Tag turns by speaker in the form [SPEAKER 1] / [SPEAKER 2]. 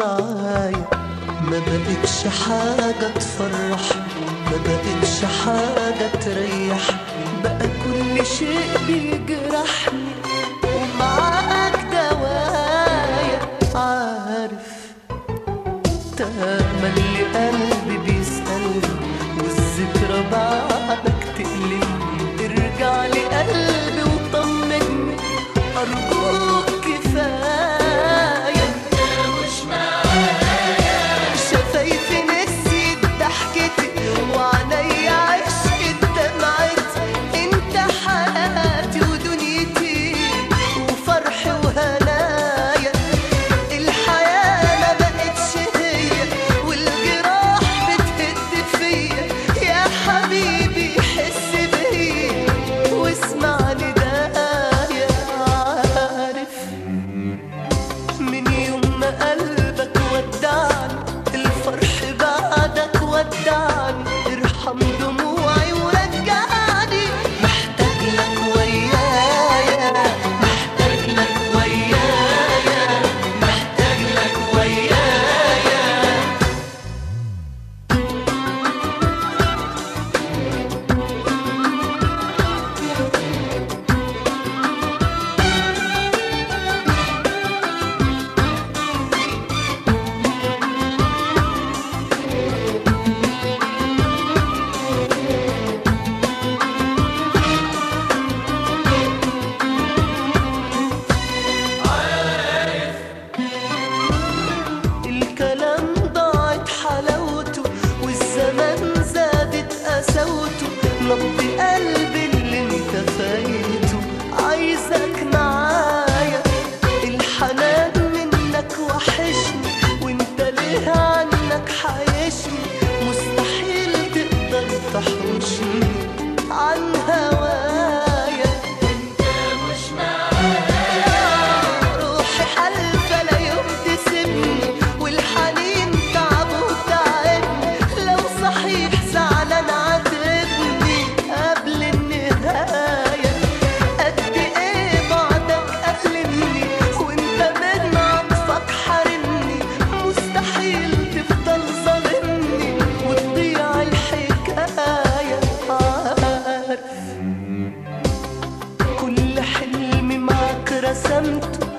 [SPEAKER 1] معايا ما بقتش حاجة تفرح ما بقتش حاجة تريح بقى كل شيء بيجرحني ومعاك دوايا عارف تملي قلبي بيسألني والذكرى بعدك تقلبني ارجع لي قلبي وطمني أرجوك كفاية شفايفي نسيت ضحكتي وعينيا عشقت دمعتي انت حياتي ودنيتي وفرحي وهنايا الحياة ما بقتش هي والجراح بتهد فيا يا حبيبي حس بيا واسمع ندايا عارف من يوم ما قلبك ودعني الفرح بعدك ودعني ارحم دموعي ورجعني محتاج لك ويايا محتاج لك ويايا محتاج لك ويايا الكلام ضاعت حلاوته والزمان زادت قساوته نبض قلبي اللي انت فايته عايزك معايا الحنان منك وحشني وانت ليه عنك حيشني مستحيل تقدر تحوشني عن هوايا روحي حلفة لا يوم تسيبني والحنين تعب وتعبني لو صحيح زعلان عاتبني قبل النهاية قد ايه بعدك ألمني وانت من عطفك حارمني مستحيل تفضل ظالمني وتضيع الحكاية عارف كل حلم معك رسمته